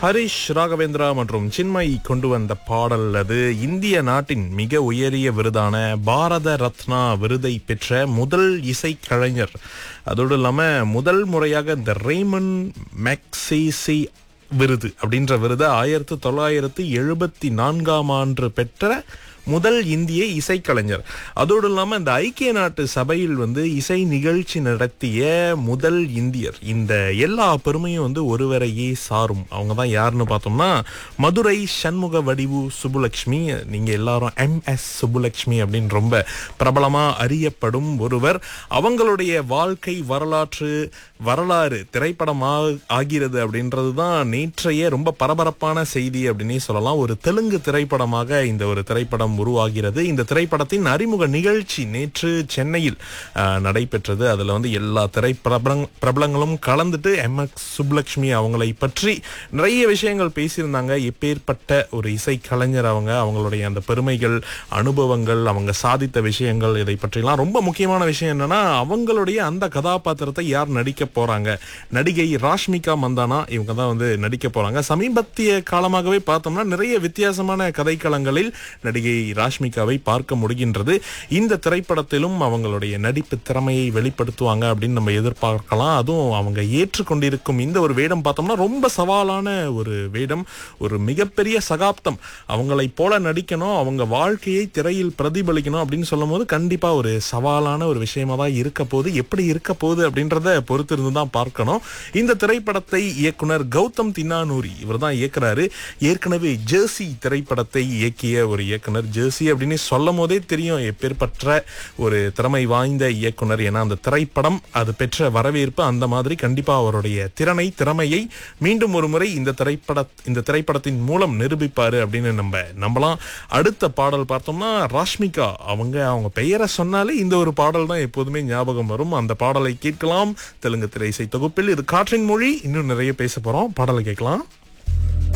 ஹரிஷ் ராகவேந்திரா மற்றும் சின்மயி கொண்டு வந்த பாடல் அது இந்திய நாட்டின் மிக உயரிய விருதான பாரத ரத்னா விருதை பெற்ற முதல் இசைக்கலைஞர் அதோடு இல்லாம முதல் முறையாக இந்த ரேமன் மேக்சேசி விருது அப்படின்ற விருதை ஆயிரத்தி தொள்ளாயிரத்தி எழுபத்தி நான்காம் ஆண்டு பெற்ற முதல் இந்திய இசைக்கலைஞர் அதோடு இல்லாம இந்த ஐக்கிய நாட்டு சபையில் வந்து இசை நிகழ்ச்சி நடத்திய முதல் இந்தியர் இந்த எல்லா பெருமையும் வந்து ஒருவரையே சாரும் அவங்க தான் யாருன்னு பார்த்தோம்னா மதுரை சண்முக வடிவு சுப்புலட்சுமி நீங்க எல்லாரும் எம் எஸ் சுப்புலட்சுமி அப்படின்னு ரொம்ப பிரபலமா அறியப்படும் ஒருவர் அவங்களுடைய வாழ்க்கை வரலாற்று வரலாறு திரைப்படமா ஆகிறது அப்படின்றது தான் நேற்றைய ரொம்ப பரபரப்பான செய்தி அப்படின்னே சொல்லலாம் ஒரு தெலுங்கு திரைப்படமாக இந்த ஒரு திரைப்படம் உருவாகிறது இந்த திரைப்படத்தின் அறிமுக நிகழ்ச்சி நேற்று சென்னையில் அஹ், நடைபெற்றது அதுல வந்து எல்லா திரைப்பிரபலங் பிரபலங்களும் கலந்துட்டு எம் எக்ஸ் சுப்புலட்சுமி அவங்களை பற்றி நிறைய விஷயங்கள் பேசியிருந்தாங்க எப்பேற்பட்ட ஒரு இசை கலைஞர் அவங்க அவங்களுடைய அந்த பெருமைகள் அனுபவங்கள் அவங்க சாதித்த விஷயங்கள் இதை பற்றிலாம் ரொம்ப முக்கியமான விஷயம் என்னன்னா அவங்களுடைய அந்த கதாபாத்திரத்தை யார் நடிக்க போறாங்க நடிகை ராஷ்மிகா மந்தானா இவங்க தான் வந்து நடிக்க போறாங்க சமீபத்திய காலமாகவே பார்த்தோம்னா நிறைய வித்தியாசமான கதைக்களங்களில் நடிகை ராஷ்மிகாவை பார்க்க முடிகின்றது இந்த திரைப்படத்திலும் அவங்களுடைய நடிப்பு திறமையை வெளிப்படுத்துவாங்க அப்படின்னு நம்ம எதிர்பார்க்கலாம் அதுவும் அவங்க ஏற்றுக்கொண்டிருக்கும் இந்த ஒரு வேடம் பார்த்தோம்னா ரொம்ப சவாலான ஒரு வேடம் ஒரு மிகப்பெரிய சகாப்தம் அவங்களை போல நடிக்கணும் அவங்க வாழ்க்கையை திரையில் பிரதிபலிக்கணும் அப்படின்னு சொல்லும் போது கண்டிப்பா ஒரு சவாலான ஒரு விஷயமா தான் இருக்க போகுது எப்படி இருக்க போகுது அப்படின்றத பொறுத்திருந்து தான் பார்க்கணும் இந்த திரைப்படத்தை இயக்குனர் கௌதம் தின்னானூரி இவர் தான் இயக்குறாரு ஏற்கனவே ஜெர்சி திரைப்படத்தை இயக்கிய ஒரு இயக்குனர் ஜெர்சி அப்படின்னு சொல்லும் போதே தெரியும் எப்பேற்பட்ட ஒரு திறமை வாய்ந்த இயக்குனர் ஏன்னா அந்த திரைப்படம் அது பெற்ற வரவேற்பு அந்த மாதிரி கண்டிப்பா அவருடைய திறனை திறமையை மீண்டும் ஒரு முறை இந்த திரைப்பட இந்த திரைப்படத்தின் மூலம் நிரூபிப்பாரு அப்படின்னு நம்ம நம்பலாம் அடுத்த பாடல் பார்த்தோம்னா ராஷ்மிகா அவங்க அவங்க பெயரை சொன்னாலே இந்த ஒரு பாடல் தான் எப்போதுமே ஞாபகம் வரும் அந்த பாடலை கேட்கலாம் தெலுங்கு திரை இசை தொகுப்பில் இது காற்றின் மொழி இன்னும் நிறைய பேச போறோம் பாடலை கேட்கலாம்